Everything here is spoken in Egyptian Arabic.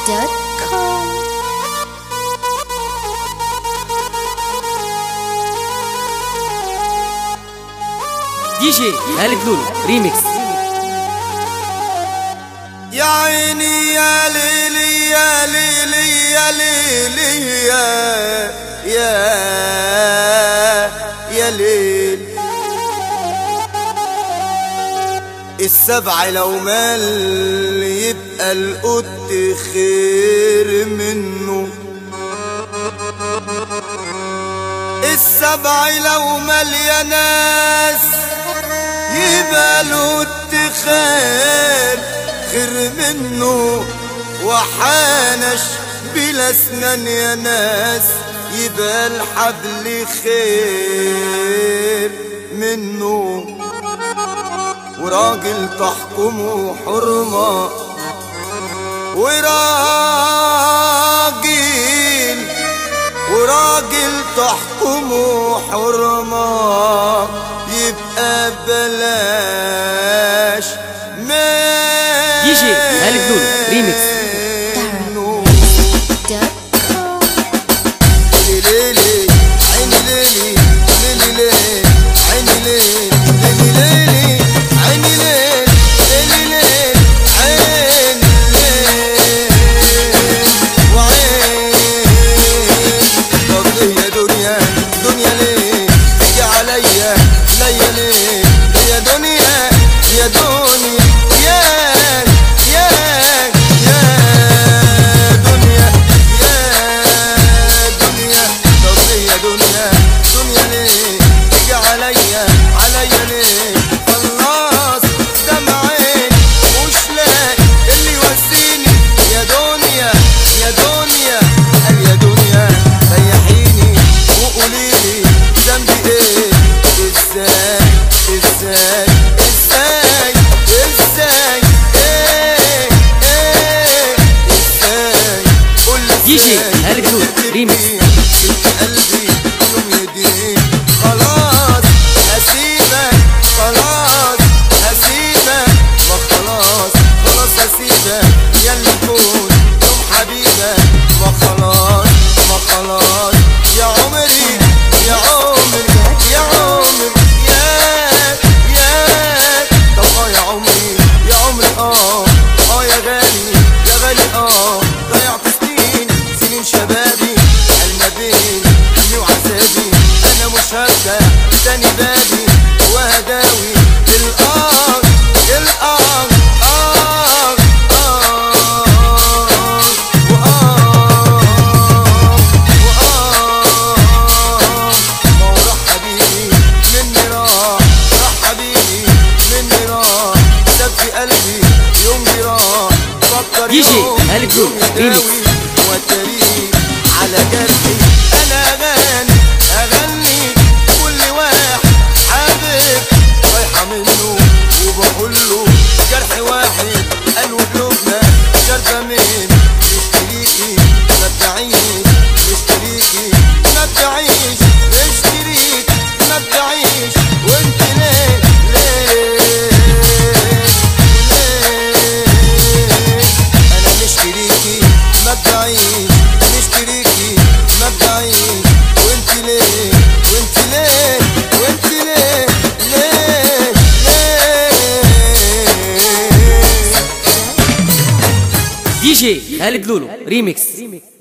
Music.com دي جي خالد لولو ريميكس يا عيني يا ليلي يا ليلي يا ليلي يا يا يا ليل السبع لو مال يبقى القط خير منه السبع لو مال يا ناس يبقى القط خير خير منه وحانش بلا اسنان يا ناس يبقى الحبل خير منه وراجل تحكمه حرمة وراجل وراجل تحكمه حرمة يبقى بلاش ما دي جي خالد لولو ريميكس. Music.com ليلي ليلي عيني ليلي ليلي ليلي عيني ليلي ليلي ليلي عيني ليلي ليلي ليلي عيني ليلي وعين طب ليه يا دنيا دنيا ليه تيجي عليا ليا ليه يا دنيا يا دنيا يا يا يا دنيا يا دنيا طب ليه يا دنيا دنيا ليه تيجي عليا عليا ليه خلاص دمعين مش لاقي اللي يواسيني يا دنيا يا دنيا قال يا دنيا ريحيني وقوليلي ذنبي ايه ازاي ازاي ازاي ازاي ايه ايه ازاي قول دي جي خالد لولو ريميكس. قلبي يوم يدين خلاص هسيبك خلاص هسيبك ما خلاص خلاص هسيبك ياللي تكون يوم حبيبك ما خلاص ما خلاص يا عمري يا عمري يا عمري يا يا طب اه يا عمري يا عمري اه اه يا غالي يا غالي اه ضيعت سنين سنين شبابي ما بين همي وعذابي انا مش هبدا تاني بابي وهداوي الآه الآه آه آه وآه وآه ما هو راح حبيبي مني راح راح حبيبي مني راح ساب في قلبي يوم دي راح فكر دي جي يوم خالد لولو يوم ريميكس. يداوي وتريد على جرحي انا اغني اغني كل واحد حابب رايحه منه وبقول له جرح واحد قالوا قلوبنا شربة من مشتريكي ما بتعيش مشتريكي ما بتعيش مشتريك ما بتعيش وانت ليه ليه ليه انا مشتريكي ما بتعيش مشتريكي ما بتعيش وانت ليه وانت ليه وانت ليه ليه ليه دي جي خالد لولو ريميكس